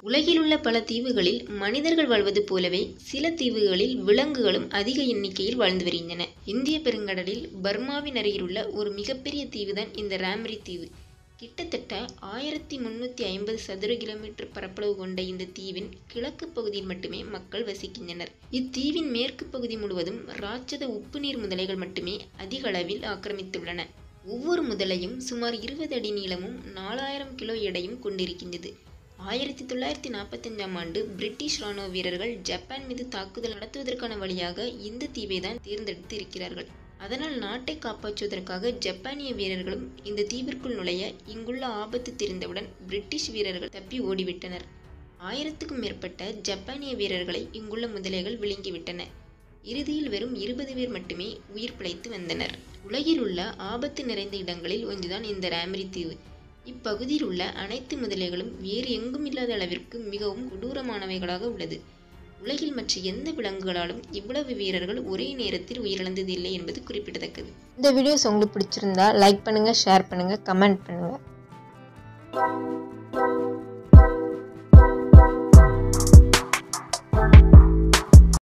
உலகில் உள்ள பல தீவுகளில் மனிதர்கள் வாழ்வது போலவே சில தீவுகளில் விலங்குகளும் அதிக எண்ணிக்கையில் வாழ்ந்து வருகின்றன இந்திய பெருங்கடலில் பர்மாவின் அருகிலுள்ள ஒரு மிகப்பெரிய தீவுதான் இந்த ராம்ரி தீவு கிட்டத்தட்ட ஆயிரத்தி முன்னூற்றி ஐம்பது சதுர கிலோமீட்டர் பரப்பளவு கொண்ட இந்த தீவின் கிழக்கு பகுதியில் மட்டுமே மக்கள் வசிக்கின்றனர் இத்தீவின் மேற்கு பகுதி முழுவதும் ராட்சத உப்பு நீர் முதலைகள் மட்டுமே அதிக அளவில் ஆக்கிரமித்துள்ளன ஒவ்வொரு முதலையும் சுமார் இருபது அடி நீளமும் நாலாயிரம் கிலோ எடையும் கொண்டிருக்கின்றது ஆயிரத்தி தொள்ளாயிரத்தி நாற்பத்தஞ்சாம் ஆண்டு பிரிட்டிஷ் ராணுவ வீரர்கள் ஜப்பான் மீது தாக்குதல் நடத்துவதற்கான வழியாக இந்த தீவை தான் தேர்ந்தெடுத்து இருக்கிறார்கள் அதனால் நாட்டை காப்பாற்றுவதற்காக ஜப்பானிய வீரர்களும் இந்த தீவிற்குள் நுழைய இங்குள்ள ஆபத்து தெரிந்தவுடன் பிரிட்டிஷ் வீரர்கள் தப்பி ஓடிவிட்டனர் ஆயிரத்துக்கும் மேற்பட்ட ஜப்பானிய வீரர்களை இங்குள்ள முதலைகள் விழுங்கிவிட்டன இறுதியில் வெறும் இருபது பேர் மட்டுமே உயிர் பிழைத்து வந்தனர் உலகில் உள்ள ஆபத்து நிறைந்த இடங்களில் ஒன்றுதான் இந்த ராமரி தீவு இப்பகுதியில் உள்ள அனைத்து முதலைகளும் வேறு எங்கும் இல்லாத அளவிற்கு மிகவும் கொடூரமானவைகளாக உள்ளது உலகில் மற்ற எந்த விலங்குகளாலும் இவ்வளவு வீரர்கள் ஒரே நேரத்தில் உயிரிழந்தது இல்லை என்பது குறிப்பிடத்தக்கது இந்த வீடியோஸ் உங்களுக்கு பிடிச்சிருந்தா லைக் பண்ணுங்கள் ஷேர் பண்ணுங்கள் கமெண்ட் பண்ணுங்கள்